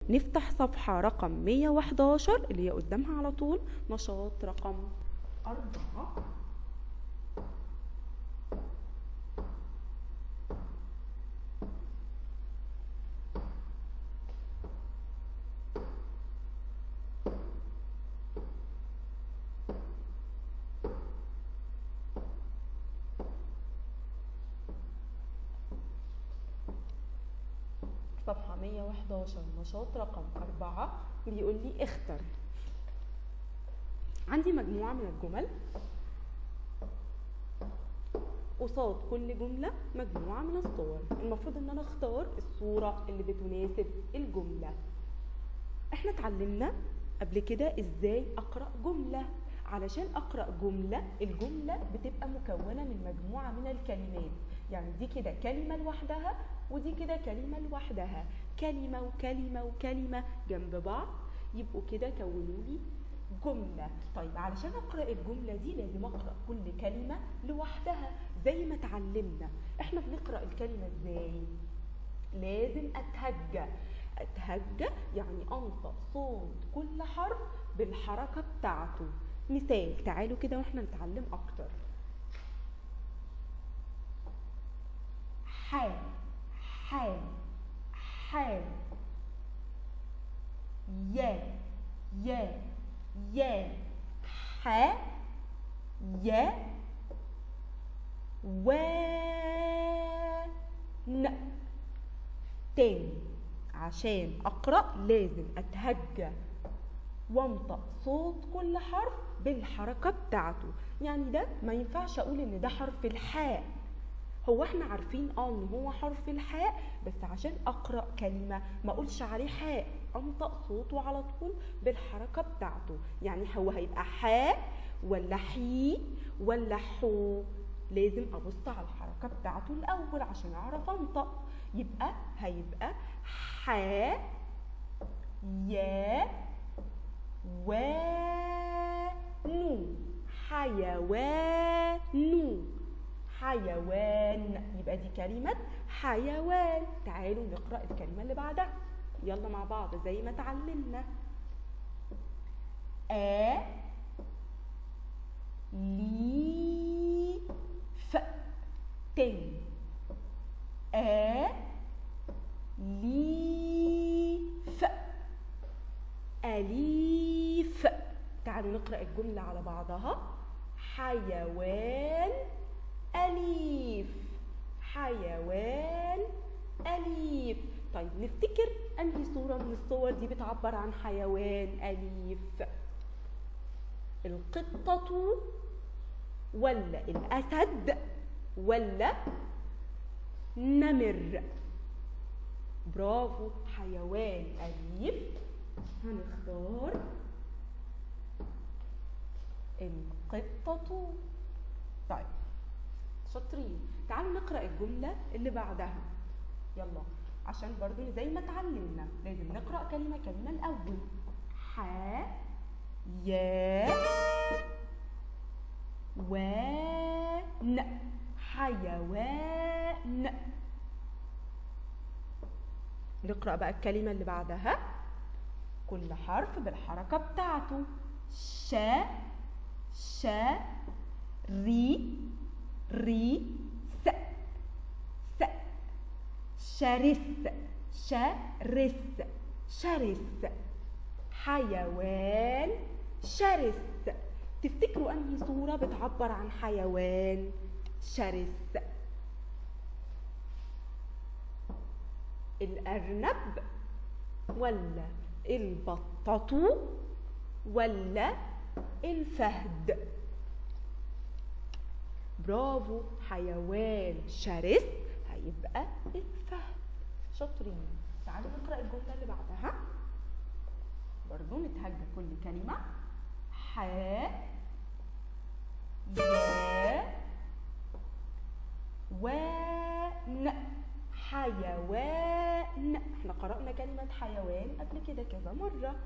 نفتح صفحة رقم 111 اللي هي قدامها على طول نشاط رقم أربعة صفحة 111 نشاط رقم أربعة بيقول لي اختر عندي مجموعة من الجمل قصاد كل جملة مجموعة من الصور المفروض ان انا اختار الصورة اللي بتناسب الجملة احنا اتعلمنا قبل كده ازاي اقرأ جملة علشان اقرأ جملة الجملة بتبقى مكونة من مجموعة من الكلمات يعني دي كده كلمة لوحدها ودي كده كلمة لوحدها كلمة وكلمة وكلمة جنب بعض يبقوا كده كونوا لي جملة طيب علشان أقرأ الجملة دي لازم أقرأ كل كلمة لوحدها زي ما اتعلمنا احنا بنقرأ الكلمة ازاي لازم أتهجى أتهجى يعني أنطق صوت كل حرف بالحركة بتاعته مثال تعالوا كده واحنا نتعلم أكتر حال حال حال يا يا يا ح يا و ن تاني عشان أقرأ لازم أتهجى وانطق صوت كل حرف بالحركة بتاعته يعني ده ما ينفعش أقول إن ده حرف الحاء هو احنا عارفين اه ان هو حرف الحاء بس عشان اقرا كلمه ما اقولش عليه حاء انطق صوته على طول بالحركه بتاعته يعني هو هيبقى حاء ولا حي ولا حو لازم ابص على الحركه بتاعته الاول عشان اعرف انطق يبقى هيبقى حاء يا و نو حيوان حيوان يبقى دي كلمة حيوان تعالوا نقرأ الكلمة اللي بعدها يلا مع بعض زي ما اتعلمنا آ لي ف تاني آ لي ف أليف تعالوا نقرأ الجملة على بعضها حيوان أليف حيوان أليف طيب نفتكر أنهي صورة من الصور دي بتعبر عن حيوان أليف القطة ولا الأسد ولا نمر برافو حيوان أليف هنختار القطة طيب شاطرين تعالوا نقرا الجمله اللي بعدها يلا عشان برضو زي ما اتعلمنا لازم نقرا كلمه كلمه الاول ح يا و ن حيوان نقرا بقى الكلمه اللي بعدها كل حرف بالحركه بتاعته ش ش ري ري س س شرس شرس شرس حيوان شرس تفتكروا انهي صورة بتعبر عن حيوان شرس الأرنب ولا البطة ولا الفهد برافو حيوان شرس هيبقى الفهد شاطرين تعالوا نقرا الجمله اللي بعدها برضو نتهجى كل كلمه ح يا و ن حيوان احنا قرأنا كلمة حيوان قبل كده كذا مرة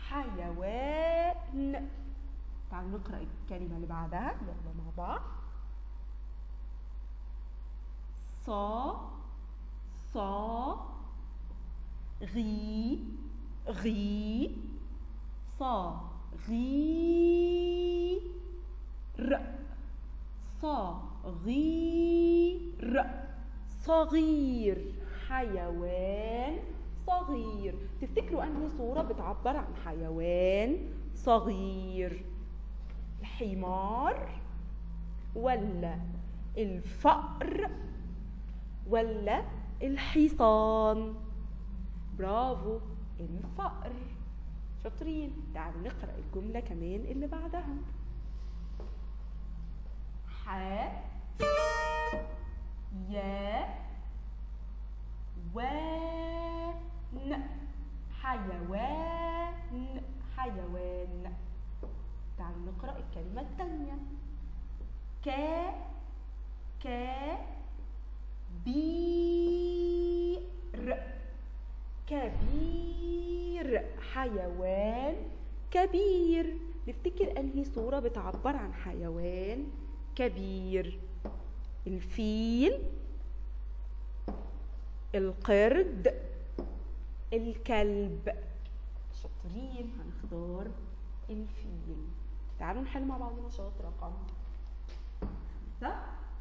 حيوان تعالوا نقرأ الكلمة اللي بعدها يلا مع بعض صا صا غي غي صا غي ر صغير صغير حيوان صغير تفتكروا انهي صورة بتعبر عن حيوان صغير الحمار ولا الفأر ولا الحصان برافو الفأر شاطرين تعالوا نقرأ الجملة كمان اللي بعدها ح يا و ن حيوان حيوان تعالوا نقرأ الكلمة الثانية ك ك بير كبير حيوان كبير نفتكر انهي صورة بتعبر عن حيوان كبير الفيل القرد الكلب شاطرين هنختار الفيل تعالوا نحل مع بعض نشاط رقم خمسة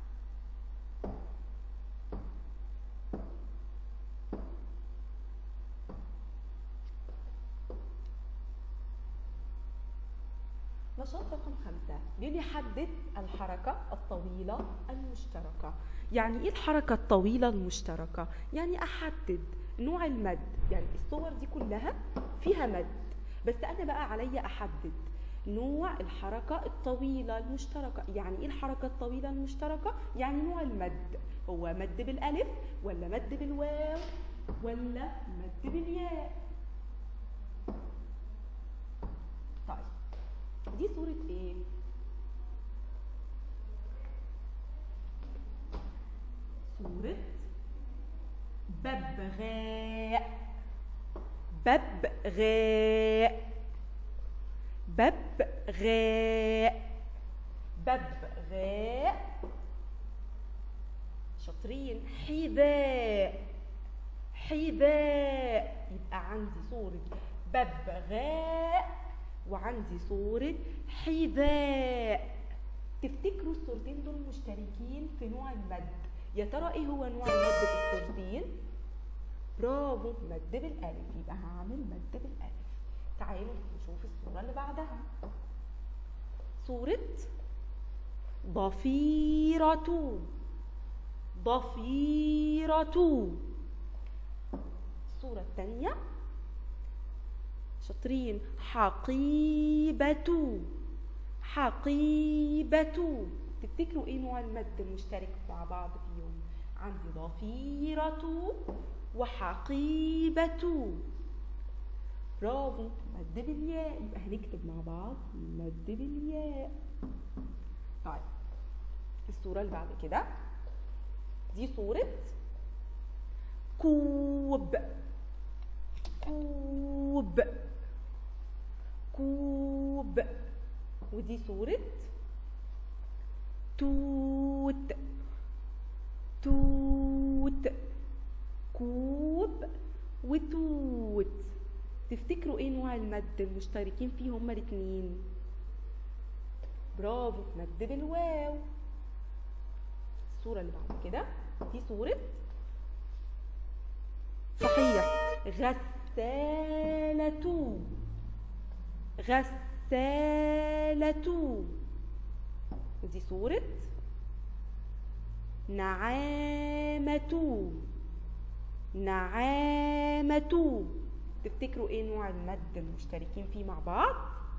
نشاط رقم خمسة ليه نحدد الحركة الطويلة المشتركة يعني ايه الحركة الطويلة المشتركة يعني احدد نوع المد يعني الصور دي كلها فيها مد بس انا بقى عليا احدد نوع الحركة الطويلة المشتركة يعني ايه الحركة الطويلة المشتركة يعني نوع المد هو مد بالالف ولا مد بالواو ولا مد بالياء طيب دي صورة ايه صورة ببغاء ببغاء ببغاء ببغاء شاطرين حذاء حذاء يبقى عندي صورة ببغاء وعندي صورة حذاء تفتكروا الصورتين دول مشتركين في نوع المد يا ترى ايه هو نوع المد في الصورتين برافو مد بالالف يبقى هعمل مد بالالف تعالوا نشوف الصورة اللي بعدها صورة ضفيرة ضفيرة الصورة الثانية شاطرين حقيبة حقيبة تفتكروا ايه نوع المد المشترك مع بعض فيهم عندي ضفيرة وحقيبة برافو مد بالياء يبقى هنكتب مع بعض مد بالياء طيب الصورة اللي بعد كده دي صورة كوب كوب كوب ودي صورة توت توت كوب وتوت تفتكروا ايه نوع المد المشتركين فيه هما الاتنين برافو مد بالواو الصورة اللي بعد كده دي صورة صحيح غسالة غسالة ودي صورة نعامة نعامة تفتكروا ايه نوع المد المشتركين فيه مع بعض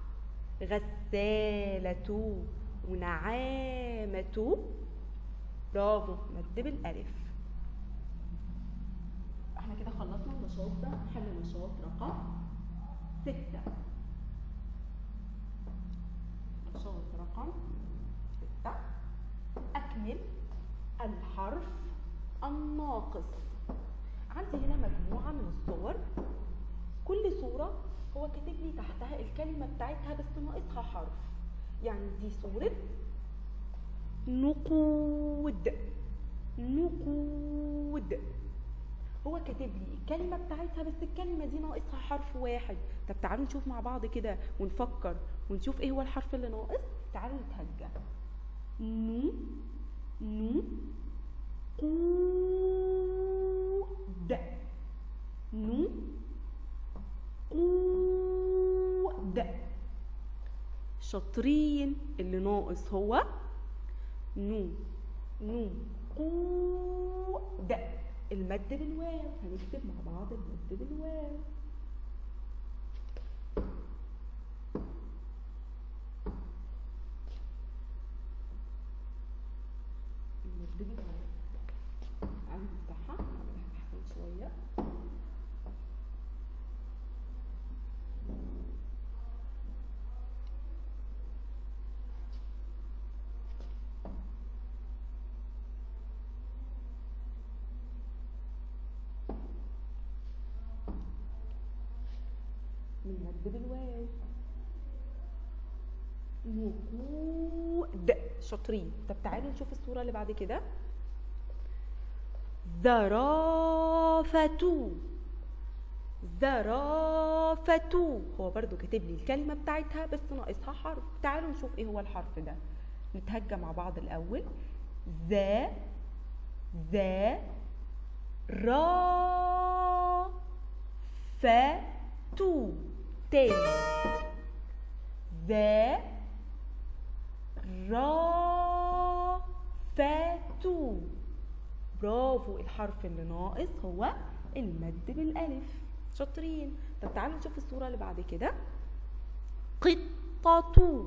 غسالة ونعامة برافو مد بالالف احنا كده خلصنا النشاط ده حل نشاط رقم ستة نشاط رقم ستة أكمل الحرف الناقص عندي هنا مجموعة من الصور كل صورة هو كاتب لي تحتها الكلمة بتاعتها بس ناقصها حرف يعني دي صورة نقود نقود هو كاتب لي الكلمة بتاعتها بس الكلمة دي ناقصها حرف واحد طب تعالوا نشوف مع بعض كده ونفكر ونشوف ايه هو الحرف اللي ناقص تعالوا نتهجى نو نو قود نو قود شاطرين اللي ناقص هو نو نو قود المد بالواو هنكتب مع بعض المد بالواو المد بالواو تعالوا نفتحها نعملها احسن شويه المد بالواو نقود شاطرين طب تعالوا نشوف الصورة اللي بعد كده زرافة زرافة هو برضو كاتب لي الكلمة بتاعتها بس ناقصها حرف تعالوا نشوف ايه هو الحرف ده نتهجى مع بعض الأول ذا ذا را فتو تاني ذا را فتو برافو الحرف اللي ناقص هو المد بالالف شاطرين طب تعالوا نشوف الصوره اللي بعد كده قطة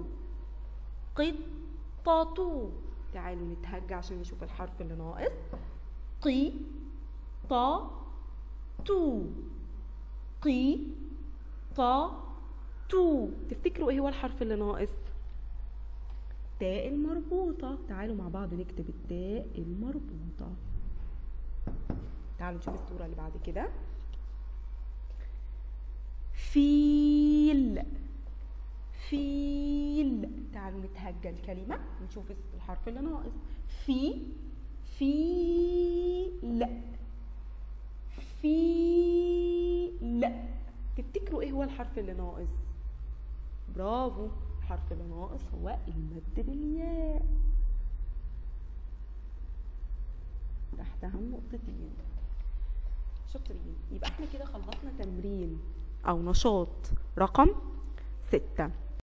قطة تعالوا نتهجى عشان نشوف الحرف اللي ناقص قي طا تو قي طا تو تفتكروا ايه هو الحرف اللي ناقص تاء المربوطة تعالوا مع بعض نكتب التاء المربوطة تعالوا نشوف الصورة اللي بعد كده فيل فيل تعالوا نتهجى الكلمة نشوف الحرف اللي ناقص في فيل فيل تفتكروا ايه هو الحرف اللي ناقص برافو الحرف اللي ناقص هو المد بالياء تحتها نقطتين شاطرين يبقى احنا كده خلصنا تمرين او نشاط رقم ستة